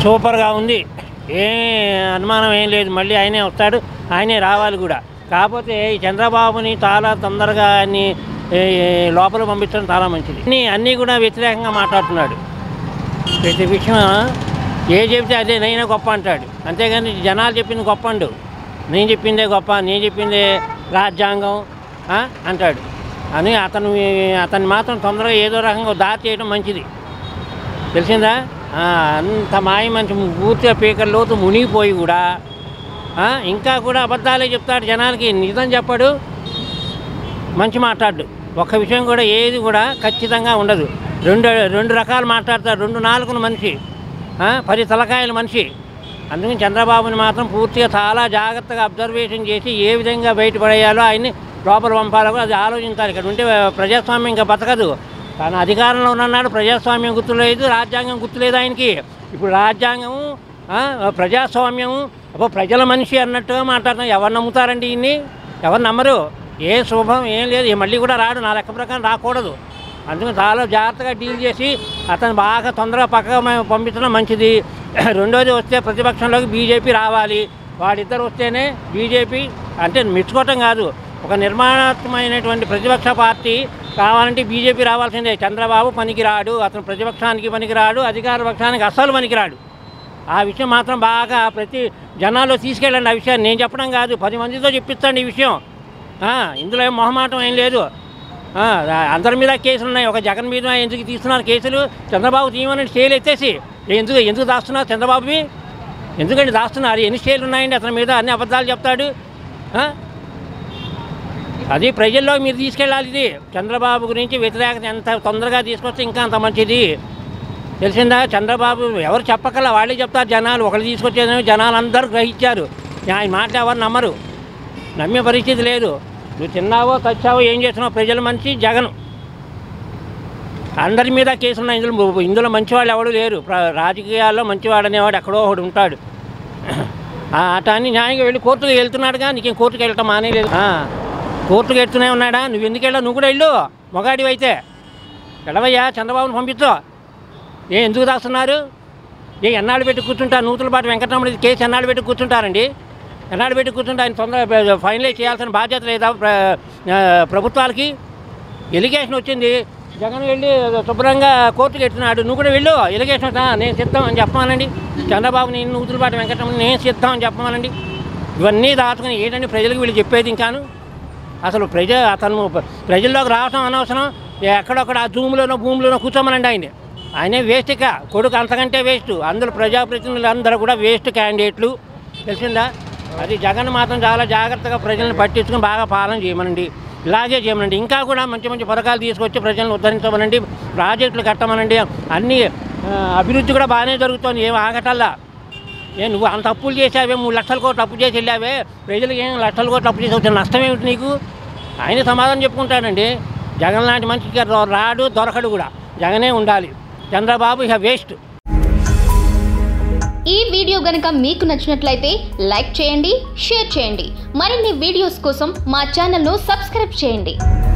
సూపర్గా ఉంది ఏ అనుమానం ఏం లేదు మళ్ళీ ఆయనే వస్తాడు ఆయనే రావాలి కూడా కాకపోతే ఈ చంద్రబాబుని చాలా తొందరగా అన్ని లోపల పంపించడం చాలా మంచిది అన్నీ అన్నీ కూడా వ్యతిరేకంగా మాట్లాడుతున్నాడు ప్రతి విషయం ఏ చెబితే అదే నైనా గొప్ప అంటాడు అంతేగాని జనాలు చెప్పింది గొప్ప అండు నేను చెప్పిందే గొప్ప నేను చెప్పిందే రాజ్యాంగం ఆ, అంటాడు అని అతను అతన్ని మాత్రం తొందరగా ఏదో రకంగా దారి చేయడం మంచిది తెలిసిందా ఆ, అంత మాయ మంచి పూర్తిగా పీకల లోతు మునిగిపోయి కూడా ఆ, ఇంకా కూడా అబద్ధాలే చెప్తాడు జనాలకి నిజం చెప్పడు మంచి మాట్లాడు ఒక్క విషయం కూడా ఏది కూడా ఖచ్చితంగా ఉండదు రెండు రెండు రకాలు మాట్లాడతాడు రెండు నాలుగుల మనిషి ఆ, పది తలకాయల మనిషి అందుకని చంద్రబాబుని మాత్రం పూర్తిగా చాలా జాగ్రత్తగా అబ్జర్వేషన్ చేసి ఏ విధంగా బయటపడేయాలో ఆయన్ని లోపల పంపాలో కూడా అది ఆలోచించాలి ఇక్కడ ఉంటే ప్రజాస్వామ్యం ఇంకా బతకదు కానీ అధికారంలో ఉన్నాడు ప్రజాస్వామ్యం గుర్తులేదు రాజ్యాంగం గుర్తులేదు ఆయనకి ఇప్పుడు రాజ్యాంగం ఆ, ప్రజాస్వామ్యం అబ్బో ప్రజల మనిషి అన్నట్టుగా మాట్లాడుతున్నాం ఎవరు నమ్ముతారండి ఇన్ని ఎవరు నమ్మరు ఏ శుభం ఏం లేదు ఈ మళ్ళీ కూడా రాడు నా లెక్క ప్రకారం రాకూడదు అందుకని చాలా జాగ్రత్తగా డీల్ చేసి అతను బాగా తొందరగా పక్కగా మ- పంపించడం మంచిది రెండోది వస్తే ప్రతిపక్షంలోకి బీజేపీ రావాలి వాడిద్దరు వస్తేనే బీజేపీ అంటే మెచ్చుకోవటం కాదు ఒక నిర్మాణాత్మకమైనటువంటి ప్రతిపక్ష పార్టీ కావాలంటే బీజేపీ రావాల్సిందే చంద్రబాబు పనికిరాడు అతను ప్రతిపక్షానికి పనికిరాడు అధికార పక్షానికి అస్సలు పనికిరాడు ఆ విషయం మాత్రం బాగా ప్రతి జనాల్లో తీసుకెళ్ళండి ఆ విషయాన్ని నేను చెప్పడం కాదు పది మందితో చెప్పించండి ఈ విషయం ఆ, ఇందులో ఏం మొహమాటం ఏం లేదు ఆ, అందరి మీద కేసులు ఉన్నాయి ఒక జగన్ మీద ఎందుకు తీస్తున్నారు కేసులు చంద్రబాబు తీయమని స్టేలు ఎత్తేసి ఎందుకు ఎందుకు దాస్తున్నారు చంద్రబాబువి ఎందుకండి దాస్తున్నారు ఎన్ని స్టేలు ఉన్నాయండి అతని మీద అన్ని అబద్ధాలు చెప్తాడు ఆ? అది ప్రజల్లో మీరు తీసుకెళ్ళాలి ఇది చంద్రబాబు గురించి వ్యతిరేకత ఎంత తొందరగా తీసుకొస్తే ఇంకా అంత మంచిది తెలిసిందా చంద్రబాబు ఎవరు చెప్పకల వాళ్ళే చెప్తారు జనాలు ఒకరు తీసుకొచ్చేదేమో జనాలు అందరూ గ్రహించారు ఆయన మాట ఎవరు నమ్మరు నమ్మే పరిస్థితి లేదు నువ్వు తిన్నావో తెచ్చావో ఏం చేస్తున్నావు ప్రజల మనిషి జగన్ అందరి మీద కేసులు ఉన్నాయి ఇందులో ఇందులో మంచివాళ్ళు ఎవడు లేరు ప్ర- రాజకీయాల్లో మంచివాడు అనేవాడు ఎక్కడో ఒకడు ఉంటాడు ఆ అటాన్ని న్యాయంగా వెళ్ళి కోర్టుకు వెళ్తున్నాడుగా నీకేం కోర్టుకు వెళ్ళటం మానేలేదు ఆ, కోర్టుకు వెళ్తూనే ఉన్నాడా నువ్వు ఎందుకు వెళ్ళావు నువ్వు కూడా వెళ్ళు మొగాడివి అయితే వెళ్ళవయ్యా చంద్రబాబును పంపించు ఏ ఎందుకు దాస్తున్నారు ఏ ఎన్నాళ్ళు పెట్టి కూర్చుంటారు నూతులపాటి వెంకటరమణ కేసు ఎన్నాళ్ళు పెట్టి కూర్చుంటారండి ఎన్నాళ్ళు పెట్టి కూర్చుంటే ఆయన తొందరగా ఫైనలైజ్ చేయాల్సిన బాధ్యత లేదా ప్ర- ఆ, ప్రభుత్వాలకి ఎలిగేషన్ వచ్చింది జగన్ వెళ్ళి శుభ్రంగా కోర్టుకు ఎట్టున్నాడు నువ్వు కూడా వెళ్ళు ఎలిగేషన్ వచ్చినా నేను సిద్ధం అని చెప్పమానండి చంద్రబాబు నేను నూతులపాటి వెంకటరమణ నేను సిద్ధం అని చెప్పమానండి ఇవన్నీ దాచుకుని ఏంటంటే ప్రజలకు వీళ్ళు చెప్పేది ఇంకాను అసలు ప్రజ అతను ప్రజల్లోకి రావటం అనవసరం ఎక్కడొక్కడ ఆ జూమ్లోనో భూమిలోనో కూర్చోమనండి ఆయన ఆయనే వేస్ట్ ఇక కొడుకు అంతకంటే వేస్ట్ అందులో ప్రజాప్రతినిధులు అందరూ కూడా వేస్ట్ క్యాండిడేట్లు తెలిసిందా అది జగన్ మాత్రం చాలా జాగ్రత్తగా ప్రజలను పట్టించుకుని బాగా పాలన చేయమనండి ఇలాగే చేయమనండి ఇంకా కూడా మంచి మంచి పథకాలు తీసుకొచ్చి ప్రజలను ఉద్ధరించమనండి ప్రాజెక్టులు కట్టమనండి అన్ని ఆ, అభివృద్ధి కూడా బాగానే జరుగుతుంది ఏం ఆగటల్లా ఏ నువ్వు అంత అప్పులు చేసావే మూడు లక్షల కోట్లు అప్పు చేసి వెళ్ళావే ప్రజలకు ఏం లక్షల కోట్లు అప్పు చేసి వచ్చిన నష్టం ఏమిటి నీకు ఆయన సమాధానం చెప్పుకుంటాడండి జగన్ లాంటి మనిషికి రా- రాడు దొరకడు కూడా జగనే ఉండాలి చంద్రబాబు ఇక వేస్ట్ ఈ వీడియో గనుక మీకు నచ్చినట్లయితే లైక్ చేయండి షేర్ చేయండి మరిన్ని వీడియోస్ కోసం మా ఛానల్ను సబ్స్క్రైబ్ చేయండి